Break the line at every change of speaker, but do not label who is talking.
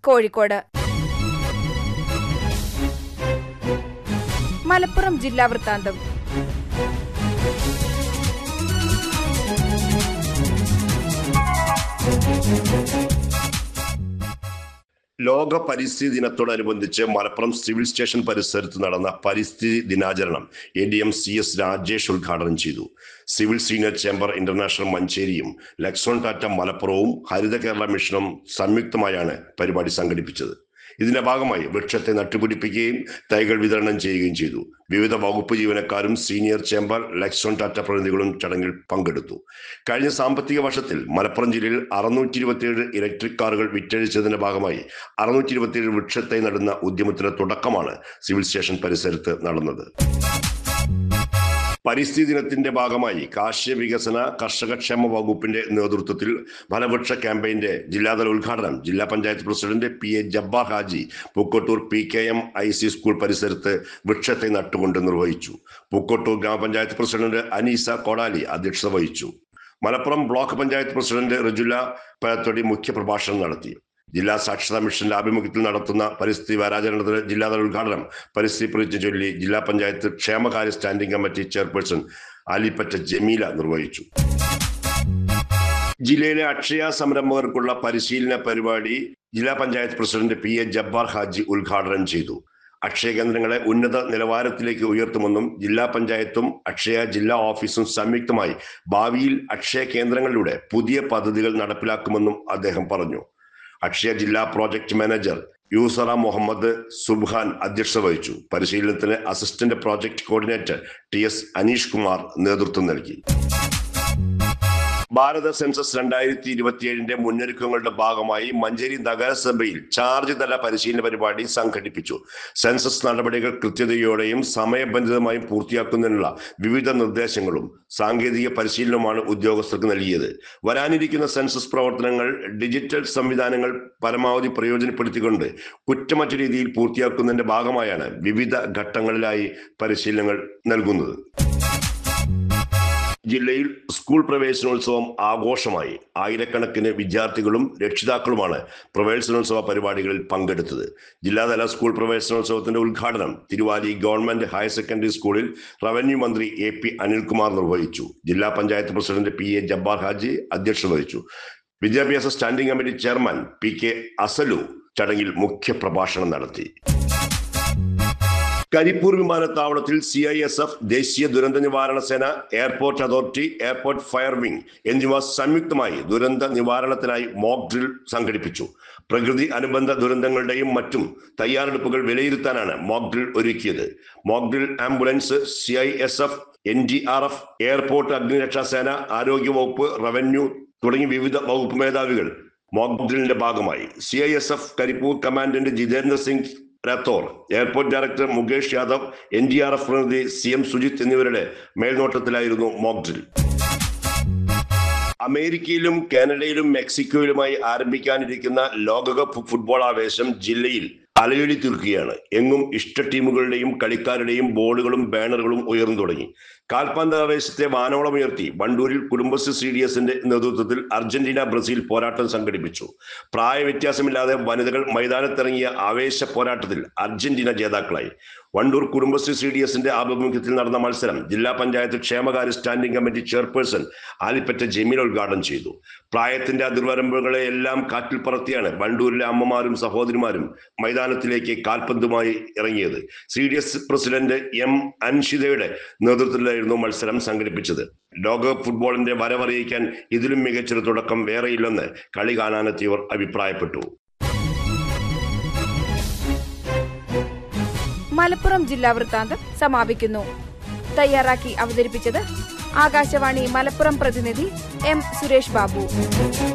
കോഴിക്കോട് മലപ്പുറം ജില്ലാ വൃത്താന്തം
ലോക പരിസ്ഥിതി ദിനത്തോടനുബന്ധിച്ച് മലപ്പുറം സിവിൽ സ്റ്റേഷൻ പരിസരത്ത് നടന്ന പരിസ്ഥിതി ദിനാചരണം A D M C S Rajesh ഉദ്ഘാടനം ചെയ്തു സിവിൽ സീനിയർ ചേംബർ ഇന്റർനാഷണൽ മഞ്ചേരിയും ലക്സോൺ ടാറ്റ മലപ്പുറവും ഹരിത കേരള മിഷനും സംയുക്തമായാണ് പരിപാടി സംഘടിപ്പിച്ചത് ഇതിന്റെ ഭാഗമായി വൃക്ഷത്തെ നട്ടുപിടിപ്പിക്കുകയും തൈകൾ വിതരണം ചെയ്യുകയും ചെയ്തു വിവിധ വകുപ്പ് ജീവനക്കാരും സീനിയർ ചേംബർ ലക്സോൺ ടാറ്റ പ്രതിനിധികളും ചടങ്ങിൽ പങ്കെടുത്തു കഴിഞ്ഞ സാമ്പത്തിക വർഷത്തിൽ മലപ്പുറം ജില്ലയിൽ അറുന്നൂറ്റി ഇരുപത്തിയേഴ് ഇലക്ട്രിക് കാറുകൾ വിറ്റഴിച്ചതിന്റെ ഭാഗമായി അറുന്നൂറ്റി ഇരുപത്തിയേഴ് വൃക്ഷത്തൈ നടുന്ന ഉദ്യമത്തിന്റെ തുടക്കമാണ് സിവിൽ സ്റ്റേഷൻ പരിസരത്ത് നടന്നത് പരിസ്ഥിതി ദിനത്തിന്റെ ഭാഗമായി കാർഷിക വികസന കർഷകക്ഷേമ വകുപ്പിന്റെ നേതൃത്വത്തിൽ ഫലവൃക്ഷ ക്യാമ്പയിന്റെ ജില്ലാതല ഉദ്ഘാടനം ജില്ലാ panchayat president P A Jabbar Haji Pookkottur P K M I C school പരിസരത്ത് വൃക്ഷത്തെ നട്ടുകൊണ്ട് നിർവഹിച്ചു പൂക്കോട്ടൂർ ഗ്രാമപഞ്ചായത്ത് പ്രസിഡന്റ് അനീസ കോടാലി അധ്യക്ഷത വഹിച്ചു മലപ്പുറം ബ്ലോക്ക് പഞ്ചായത്ത് പ്രസിഡന്റ് റജുല പഴത്തൊടി മുഖ്യപ്രഭാഷണം നടത്തി ജില്ലാ സാക്ഷരതാ മിഷന്റെ ആഭിമുഖ്യത്തിൽ നടത്തുന്ന പരിസ്ഥിതി വാരാചരണത്തിന് ജില്ലാതല ഉദ്ഘാടനം പരിസ്ഥിതി പ്രതിജ്ഞ ചൊല്ലി ജില്ലാ പഞ്ചായത്ത് ക്ഷേമകാര്യ standing committee chairperson Alipatta Jameela നിർവഹിച്ചു ജില്ലയിലെ അക്ഷയ സംരംഭകർക്കുള്ള പരിശീലന പരിപാടി ജില്ലാ panchayat president P A Jabbar Haji ഉദ്ഘാടനം ചെയ്തു അക്ഷയ കേന്ദ്രങ്ങളെ ഉന്നത നിലവാരത്തിലേക്ക് ഉയർത്തുമെന്നും ജില്ലാ പഞ്ചായത്തും അക്ഷയ ജില്ലാ ഓഫീസും സംയുക്തമായി ഭാവിയിൽ അക്ഷയ കേന്ദ്രങ്ങളിലൂടെ പുതിയ പദ്ധതികൾ നടപ്പിലാക്കുമെന്നും അദ്ദേഹം പറഞ്ഞു അക്ഷയ ജില്ലാ പ്രോജക്ട് മാനേജർ യൂസറ മുഹമ്മദ് സുബ്ഹാൻ അധ്യക്ഷത വഹിച്ചു പരിശീലനത്തിന് assistant project coordinator T S Aneesh Kumar നേതൃത്വം നൽകി ഭാരത സെൻസസ് രണ്ടായിരത്തി ഇരുപത്തിയേഴിന്റെ മുന്നൊരുക്കങ്ങളുടെ ഭാഗമായി മഞ്ചേരി നഗരസഭയിൽ ചാർജ് തല പരിശീലന പരിപാടി സംഘടിപ്പിച്ചു സെൻസസ് നടപടികൾ കൃത്യതയോടെയും സമയബന്ധിതമായും പൂർത്തിയാക്കുന്നതിനുള്ള വിവിധ നിർദ്ദേശങ്ങളും സാങ്കേതിക പരിശീലനവുമാണ് ഉദ്യോഗസ്ഥർക്ക് നൽകിയത് വരാനിരിക്കുന്ന സെൻസസ് പ്രവർത്തനങ്ങൾ ഡിജിറ്റൽ സംവിധാനങ്ങൾ പരമാവധി പ്രയോജനപ്പെടുത്തിക്കൊണ്ട് കുറ്റമറ്റ രീതിയിൽ പൂർത്തിയാക്കുന്നതിന്റെ ഭാഗമായാണ് വിവിധ ഘട്ടങ്ങളിലായി പരിശീലനങ്ങൾ നൽകുന്നത് ജില്ലയിൽ സ്കൂൾ പ്രവേശനോത്സവം ആഘോഷമായി ആയിരക്കണക്കിന് വിദ്യാർത്ഥികളും രക്ഷിതാക്കളുമാണ് പ്രവേശനോത്സവ പരിപാടികളിൽ പങ്കെടുത്തത് ജില്ലാതല സ്കൂൾ പ്രവേശനോത്സവത്തിന്റെ ഉദ്ഘാടനം തിരുവാലി ഗവൺമെന്റ് ഹയർ സെക്കൻഡറി സ്കൂളിൽ റവന്യൂ മന്ത്രി എ പി അനിൽകുമാർ നിർവഹിച്ചു ജില്ലാ panchayat president P A Jabbar Haji അധ്യക്ഷത വഹിച്ചു വിദ്യാഭ്യാസ standing committee chairman P K Asalu ചടങ്ങിൽ മുഖ്യ പ്രഭാഷണം നടത്തി കരിപ്പൂർ വിമാനത്താവളത്തിൽ സി ഐ എസ് എഫ് ദേശീയ ദുരന്ത നിവാരണ സേന airport authority airport fire wing എന്നിവ സംയുക്തമായി ദുരന്ത നിവാരണത്തിനായി മോക്ക് ഡ്രിൽ സംഘടിപ്പിച്ചു പ്രകൃതി അനുബന്ധ ദുരന്തങ്ങളുടെയും മറ്റും തയ്യാറെടുപ്പുകൾ വിലയിരുത്താനാണ് മോക്ക് ഡ്രിൽ ഒരുക്കിയത് mock drill ambulance C I S F N D R F airport അഗ്നിരക്ഷാ സേന ആരോഗ്യവകുപ്പ് റവന്യൂ തുടങ്ങി വിവിധ വകുപ്പ് മേധാവികൾ മോക്ക് ഡ്രില്ലിന്റെ ഭാഗമായി C I S F Karipur commandant Jitendra Singh Rathore airport director Mukesh Yadav N D R F പ്രതിനിധി സി എം സുജിത് എന്നിവരുടെ മേൽനോട്ടത്തിലായിരുന്നു മോക്ക് ഡ്രിൽ അമേരിക്കയിലും കാനഡയിലും മെക്സിക്കോയിലുമായി ആരംഭിക്കാനിരിക്കുന്ന ലോകകപ്പ് ഫുട്ബോൾ ആവേശം ജില്ലയിൽ അലയൊലി തീർക്കുകയാണ് എങ്ങും ഇഷ്ട ടീമുകളുടെയും കളിക്കാരുടെയും ബോർഡുകളും ബാനറുകളും ഉയർന്നു തുടങ്ങി കാൽപന്ത് ആവേശത്തെ വാനോളം ഉയർത്തി വണ്ടൂരിൽ കുടുംബശ്രീ സി ഡി എസിന്റെ നേതൃത്വത്തിൽ അർജന്റീന ബ്രസീൽ പോരാട്ടം സംഘടിപ്പിച്ചു പ്രായ വ്യത്യാസമില്ലാതെ വനിതകൾ മൈതാനത്തിറങ്ങിയ ആവേശ പോരാട്ടത്തിൽ അർജന്റീന ജേതാക്കളായി വണ്ടൂർ കുടുംബശ്രീ സി ഡി എസിന്റെ ആഭിമുഖ്യത്തിൽ നടന്ന മത്സരം ജില്ലാ പഞ്ചായത്ത് ക്ഷേമകാര്യ standing committee chairperson Alipatta Jameel ഉദ്ഘാടനം ചെയ്തു പ്രായത്തിന്റെ അതിർവരമ്പുകളെ എല്ലാം കാറ്റിൽ പറത്തിയാണ് വണ്ടൂരിലെ അമ്മമാരും സഹോദരിമാരും മൈതാനത്തിലേക്ക് കാൽപന്തുമായി ഇറങ്ങിയത് C D S president M അൻഷിതയുടെ നേതൃത്വത്തിലായിരുന്നു മത്സരം സംഘടിപ്പിച്ചത് ലോകകപ്പ് ഫുട്ബോളിന്റെ വരവറിയിക്കാൻ ഇതിലും മികച്ചൊരു തുടക്കം വേറെയില്ലെന്ന് കളി കാണാനെത്തിയവർ അഭിപ്രായപ്പെട്ടു
മലപ്പുറം ജില്ലാ വൃത്താന്തം സമാപിക്കുന്നു തയ്യാറാക്കി അവതരിപ്പിച്ചത് ആകാശവാണി മലപ്പുറം പ്രതിനിധി എം സുരേഷ് ബാബു